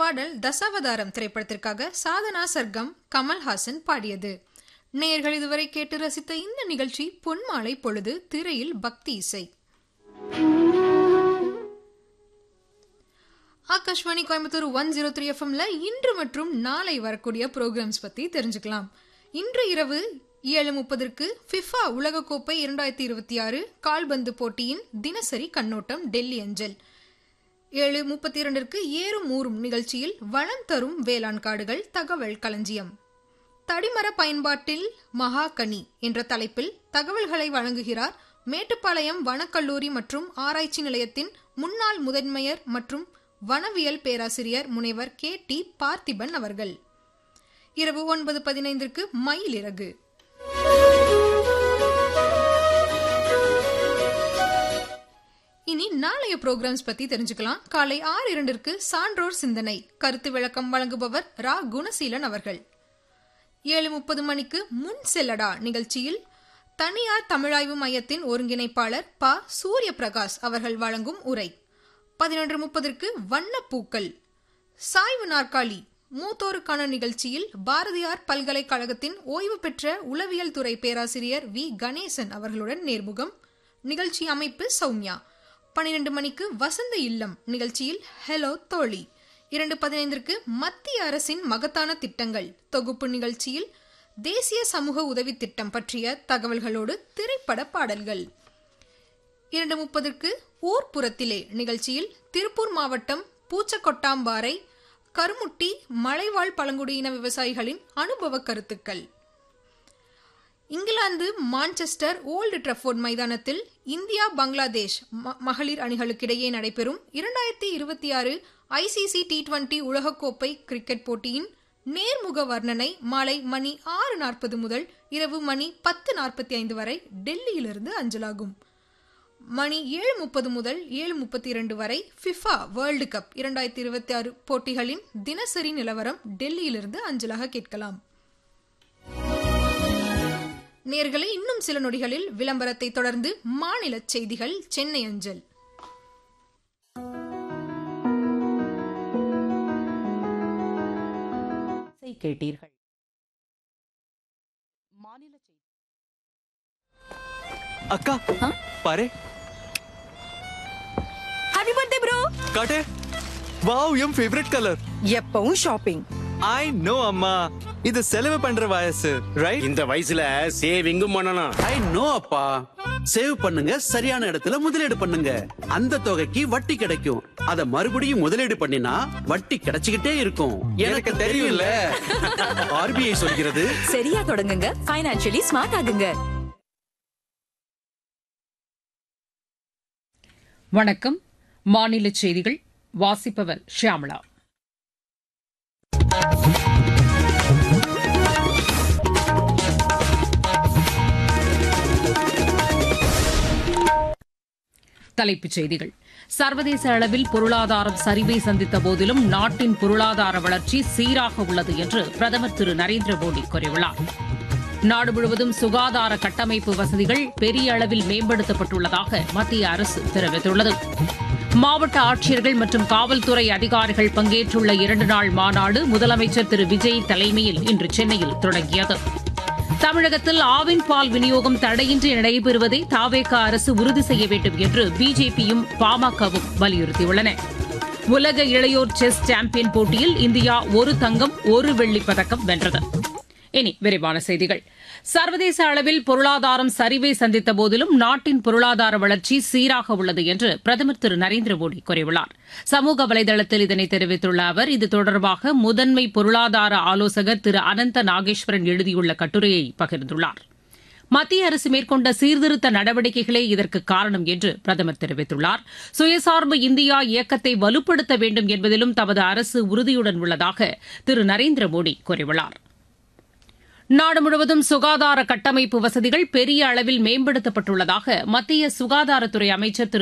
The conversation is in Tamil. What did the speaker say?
பாடல் தசாவதாரம் திரைப்படத்திற்காக சாதனா சர்க்கம் கமல்ஹாசன் பாடியது நேயர்கள் இதுவரை கேட்டு ரசித்த இந்த நிகழ்ச்சி பொன்மாலை பொழுது திரையில் பக்தி இசை Akashvani Coimbatore one zero three எஃப்எம்ல இன்று மற்றும் நாளை வரக்கூடிய ப்ரோக்ராம்ஸ் பத்தி தெரிஞ்சுக்கலாம் இன்று இரவு ஏழு முப்பதற்கு ஃபிஃபா உலகக்கோப்பை இரண்டாயிரத்தி இருபத்தி ஆறு கால்பந்து போட்டியின் தினசரி கண்ணோட்டம் டெல்லி அஞ்சல் ஏழு முப்பத்தி இரண்டிற்கு ஏறும் ஊறும் நிகழ்ச்சியில் வளம் தரும் வேளாண் காடுகள் தகவல் களஞ்சியம் தடிமர பயன்பாட்டில் மகாகனி என்ற தலைப்பில் தகவல்களை வழங்குகிறார் மேட்டுப்பாளையம் வனக்கல்லூரி மற்றும் ஆராய்ச்சி நிலையத்தின் முன்னாள் முதன்மையர் மற்றும் வனவியல் பேராசிரியர் முனைவர் கே டி பார்த்திபன் அவர்கள் இரவு ஒன்பது பதினைந்திற்கு மயிலிறகு இனி நாளைய ப்ரோக்ராம்ஸ் பத்தி தெரிஞ்சுக்கலாம் காலை ஆறு இரண்டிற்கு சான்றோர் சிந்தனை கருத்து விளக்கம் வழங்குபவர் ரா குணசீலன் அவர்கள் ஏழு முப்பது மணிக்கு முன் செல்லடா நிகழ்ச்சியில் தனியார் தமிழாய்வு மையத்தின் ஒருங்கிணைப்பாளர் ப சூரிய பிரகாஷ் அவர்கள் வழங்கும் உரை பதினொன்று முப்பதற்கு வண்ணப்பூக்கள் சாய்வு நாற்காலி மூத்தோருக்கான நிகழ்ச்சியில் பாரதியார் பல்கலைக்கழகத்தின் ஓய்வு பெற்ற உளவியல் துறை பேராசிரியர் வி கணேசன் அவர்களுடன் நேர்முகம் நிகழ்ச்சி அமைப்பு சௌமியா பனிரெண்டு மணிக்கு வசந்த இல்லம் நிகழ்ச்சியில் ஹலோ தோழி இரண்டு பதினைந்திற்கு மத்திய அரசின் மகத்தான திட்டங்கள் தொகுப்பு நிகழ்ச்சியில் தேசிய சமூக உதவி திட்டம் பற்றிய தகவல்களோடு திரைப்பட பாடல்கள் இரண்டு முப்பதற்கு ஊர்ப்புறத்திலே நிகழ்ச்சியில் திருப்பூர் மாவட்டம் பூச்சக்கொட்டாம்பாறை கருமுட்டி மலைவாழ் பழங்குடியின விவசாயிகளின் அனுபவ கருத்துக்கள் இங்கிலாந்து மான்செஸ்டர் ஓல்டு ட்ரஃபோர்ட் மைதானத்தில் இந்தியா பங்களாதேஷ் மகளிர் அணிகளுக்கிடையே நடைபெறும் இரண்டாயிரத்தி இருபத்தி ஆறு ஐசிசி டி டுவெண்டி உலகக்கோப்பை கிரிக்கெட் போட்டியின் நேர்முக வர்ணனை மாலை மணி ஆறு நாற்பது முதல் இரவு மணி பத்து நாற்பத்தி ஐந்து வரை டெல்லியிலிருந்து அஞ்சலாகும் மணி ஏழு முப்பது முதல் ஏழு முப்பத்தி இரண்டு வரை ஃபிஃபா வேர்ல்டு கப் இரண்டாயிரத்தி இருபத்தி ஆறு போட்டிகளின் தினசரி நிலவரம் டெல்லியிலிருந்து அஞ்சலாக கேட்கலாம் நேர்களை இன்னும் சில நொடிகளில் விளம்பரத்தை தொடர்ந்து மாநில செய்திகள் சென்னை அஞ்சல் கேட்டீர்கள் மாநில செய்தி அக்கா பாரு ஹாப்பி பர்த்டே ப்ரோ காட்டு வாவ் என் ஃபேவரட் கலர் எப்பவும் ஷாப்பிங் ஐ நோ அம்மா இது செலவு பண்ற வயசு ரைட் இந்த வயசுல சேவிங்கும் பண்ணணும் ஐ நோ அப்பா சேவ் பண்ணுங்க சரியான இடத்துல முதலீடு பண்ணுங்க அந்த தொகைக்கு வட்டி கிடைக்கும் அத மறுபடியும் முதலீடு பண்ணினா வட்டி கிடைச்சுக்கிட்டே இருக்கும் எனக்கு தெரியும்ல. ஆர்பிஐ சொல்கிறது சரியா தொடங்குங்க ஃபைனான்சியலி ஸ்மார்ட் ஆகுங்க வணக்கம் மாநில செய்திகள் வாசிப்பவர் ஷியாமளா தலைப்புச் செய்திகள் சர்வதேச அளவில் பொருளாதாரம் சரிவை சந்தித்த போதிலும் நாட்டின் பொருளாதார வளர்ச்சி சீராக உள்ளது என்று பிரதமர் திரு நரேந்திர மோடி கூறியுள்ளார் நாடு முழுவதும் சுகாதார கட்டமைப்பு வசதிகள் பெரிய அளவில் மேம்படுத்தப்பட்டுள்ளதாக மத்திய அரசு தெரிவித்துள்ளது மாவட்ட ஆட்சியர்கள் மற்றும் காவல்துறை அதிகாரிகள் பங்கேற்றுள்ள இரண்டு நாள் மாநாடு முதலமைச்சர் திரு விஜய் தலைமையில் இன்று சென்னையில் தொடங்கியது தமிழகத்தில் ஆவின் பால் விநியோகம் தடையின்றி நடைபெறுவதை தாவேக அரசு உறுதி செய்ய வேண்டும் என்று பிஜேபியும் பாமகவும் வலியுறுத்தியுள்ளன உலக இளையோர் செஸ் சாம்பியன் போட்டியில் இந்தியா ஒரு தங்கம் ஒரு வெள்ளிப் பதக்கம் வென்றது இனி விரிவான செய்திகள் சர்வதேச அளவில் பொருளாதாரம் சரிவை சந்தித்த போதிலும் நாட்டின் பொருளாதார வளர்ச்சி சீராக உள்ளது என்று பிரதமர் திரு நரேந்திர மோடி கூறியுள்ளார் சமூக வலைதளத்தில் இதனை தெரிவித்துள்ள அவர் இது தொடர்பாக முதன்மை பொருளாதார ஆலோசகர் திரு அனந்த நாகேஸ்வரன் எழுதியுள்ள கட்டுரையை பகிர்ந்துள்ளார் மத்திய அரசு மேற்கொண்ட சீர்திருத்த நடவடிக்கைகளே இதற்கு காரணம் என்று பிரதமர் தெரிவித்துள்ளார் சுயசார்பு இந்தியா இயக்கத்தை வலுப்படுத்த வேண்டும் என்பதிலும் தமது அரசு உறுதியுடன் உள்ளதாக திரு நரேந்திர மோடி கூறியுள்ளார் நாடு முழுவதும் சுகாதார கட்டமைப்பு வசதிகள் பெரிய அளவில் மேம்படுத்தப்பட்டுள்ளதாக மத்திய சுகாதாரத்துறை அமைச்சர் திரு